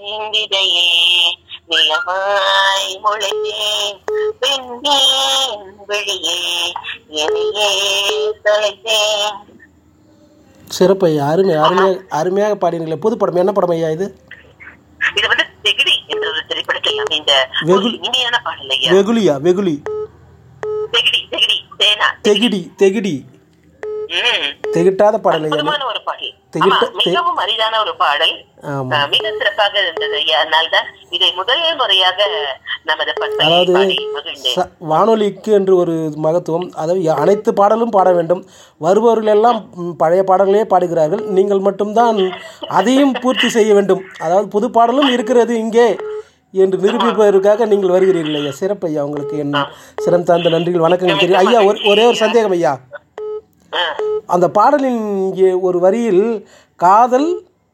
நீங்கிடையே நிலவாய் முளைத்தேன் பெண்ணேன் வெளியே என்னையே தொலைத்தேன் சிறப்பு ஐயா அருமை அருமையாக அருமையாக பாடினீங்களே புது படம் என்ன படம் ஐயா இது இது வந்து திகிடி என்ற ஒரு திரைப்படத்தில் அமைந்த ஒரு வெகுளி. இனிமையான பாடல் ஐயா வெகுலியா வெகுலி திகிடி திகிடி தேனா தெகிடி தெகிடி ம். தெகிட்டாத பாடல் ஐயா அற்புதமான ஒரு பாடல் திகிட்ட- ஆமா, மிகவும் அரிதான ஒரு பாடல் ஆமா ஆஹ், மிக சிறப்பாக இருந்தது ஐயா அதனால்தான் இதை முதல் முறையாக நமது பண்பை அதாவது பாடி மகிழ்ந்தேன் ச- வானொலிக்கு என்று ஒரு மகத்துவம் அதாவது அனைத்து பாடலும் பாட வேண்டும் வருபவர்கள் எல்லாம் ம், பழைய பாடல்களே பாடுகிறார்கள் நீங்கள் மட்டும்தான் அதையும் பூர்த்தி செய்ய வேண்டும் அதாவது புது பாடலும் இருக்கிறது இங்கே என்று நிரூபிப்பதற்காக நீங்கள் வருகிறீர்கள் ஐயா சிறப்பு ஐயா உங்களுக்கு என் சிரம் சார்ந்த நன்றிகள் வணக்கங்கள் தெரியும் ஐயா ஒரு ஒரே ஒரு சந்தேகம் ஐயா ஆஹ். அந்த பாடலின் இங்கே ஒரு வரியில் காதல்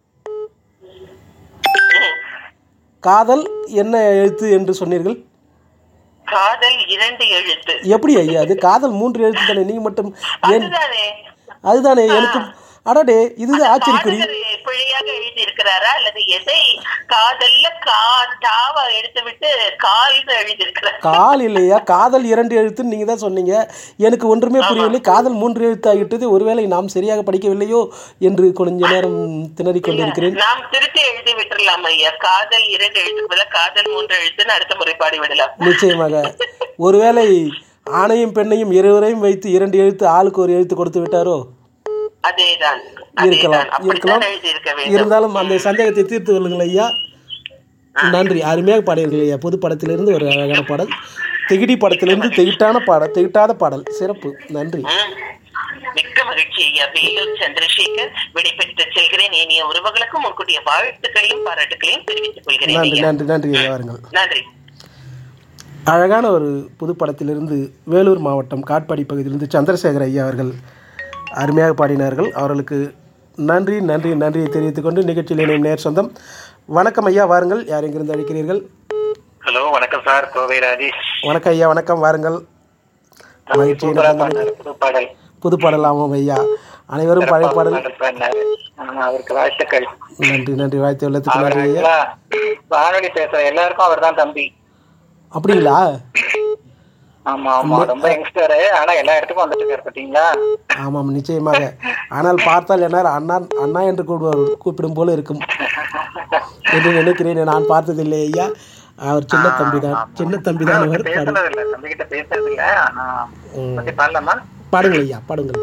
ம். காதல் என்ன எழுத்து என்று சொன்னீர்கள் காதல் இரண்டு எழுத்து எப்படி ஐயா அது காதல் மூன்று எழுத்து தானே நீங்கள் மட்டும் ஏன் அதுதானே அதுதானே எனக்கு அடடே இதுதான் ஆச்சரியக்குறி பாடகர் பிழையாக எழுதி இருக்கிறாரா அல்லது எதை காதல்ல கா தாவ எடுத்து விட்டு கால்னு எழுதி இருக்கிறார் கால் இல்லையா காதல் இரண்டு எழுத்துன்னு நீங்கள் தான் சொன்னீங்க எனக்கு ஒன்றுமே புரியவில்லை காதல் மூன்று எழுத்தாகிட்டது ஒருவேளை நாம் சரியாக படிக்கவில்லையோ என்று கொஞ்ச நேரம் திணறிக் கொண்டிருக்கிறேன் நாம் திருத்தி எழுதி விட்டுறலாம் ஐயா காதல் இரண்டு எழுத்துக்கு பதிலா காதல் மூன்று எழுத்துன்னு அடுத்த முறை பாடி விடலாம் நிச்சயமாக ஒருவேளை ஆணையும் பெண்ணையும் இருவரையும் வைத்து இரண்டு எழுத்து ஆளுக்கு ஒரு எழுத்து கொடுத்து விட்டாரோ அதேதான் இருக்கலாம் அதேதான் இருக்கலாம் அப்படித்தான் எழுதி இருக்க வேண்டும் இருந்தாலும் அந்த சந்தேகத்தை தீர்த்து கொள்ளுங்கள் ஐயா நன்றி அருமையாக பாடியீர்கள் ஐயா புது படத்திலிருந்து ஒரு அழகான பாடல் திகிடி படத்திலிருந்து திகிட்டான பாடல் திகிட்டாத பாடல் சிறப்பு நன்றி ம். மிக்க மகிழ்ச்சி ஐயா வேலூர் சந்திரசேகர் விடைபெற்று செல்கிறேன் இனிய உறவுகளுக்கும் முன்கூட்டிய வாழ்த்துக்களையும் பாராட்டுகளையும் தெரிவித்துக் கொள்கிறேன் நன்றி ஐயா நன்றி நன்றி ஐயா வாருங்கள் நன்றி அழகான ஒரு புது படத்திலிருந்து வேலூர் மாவட்டம் காட்பாடி பகுதியிலிருந்து சந்திரசேகர் ஐயா அவர்கள் அருமையாக பாடினார்கள் அவர்களுக்கு நன்றி நன்றி நன்றியை தெரிவித்துக் கொண்டு நிகழ்ச்சியில் இணையும் நேர் சொந்தம் வணக்கம் ஐயா வாருங்கள் யார் எங்கிருந்து அழைக்கிறீர்கள் ஹலோ வணக்கம் சார் கோவை ராஜேஷ் வணக்கம் ஐயா வணக்கம் வாருங்கள் மகிழ்ச்சி சூப்பரா பாடினாரு புது பாடல் புது பாடல் ஆமாம் ஐயா அனைவரும் பழைய பாடல் பாடல் பாடினாரு ஆமா, அவருக்கு வாழ்த்துக்கள் நன்றி நன்றி வாழ்த்து உள்ளத்துக்கு அவர் நன்றி ஐயா actually வானொலி பேசுற எல்லாருக்கும் அவர் தான் தம்பி அப்படிங்களா ஆமா ஆமா ரொம்ப யங்ஸ்டர் ஆனா எல்லா இடத்துக்கும் வந்துட்டு இருக்காரு பாத்தீங்களா ஆமாம் நிச்சயமாக ஆனால் பார்த்தால் என்ன அண்ணா அண்ணா என்று கூப்பிடுவார் கூப்பிடும் போல இருக்கும் என்று நினைக்கிறேன் நான் பார்த்ததில்லை ஐயா அவர் சின்ன தம்பி தான் சின்ன தம்பி தான் அவர் பாடு பேசுனது இல்ல தம்பி கிட்ட பேசுறது இல்ல ஆனா பத்தி பாடலாமா பாடுங்கள் ஐயா பாடுங்கள்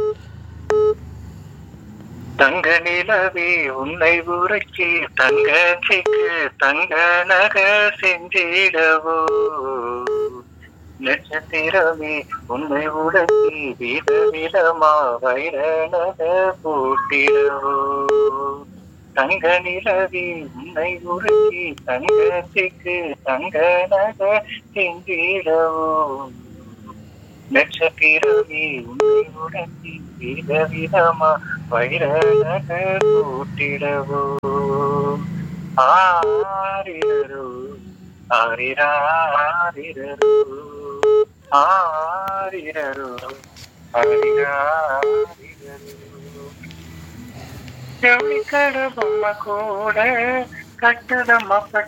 தங்க நிலவே உன்னை உரைச்சி தங்கச்சிக்கு தங்க நக செஞ்சிடவோ நட்சத்திரமே உன்னை உடச்சி வித விதமா வைர நக பூட்டிடவோ தங்க நிலவே உன்னை உரைச்சி தங்கச்சிக்கு தங்க நக செஞ்சிடவோ நட்சத்திரமே உன்னை உடச்சி வித விதமா வைரநக கூட்டிடவோ ஆரிரோ ஆரிராரிரோ ஆரிரோ ஆரிராரிரோ ஜவுளிக்கட பொம்மை கூட கட்டுதம்மா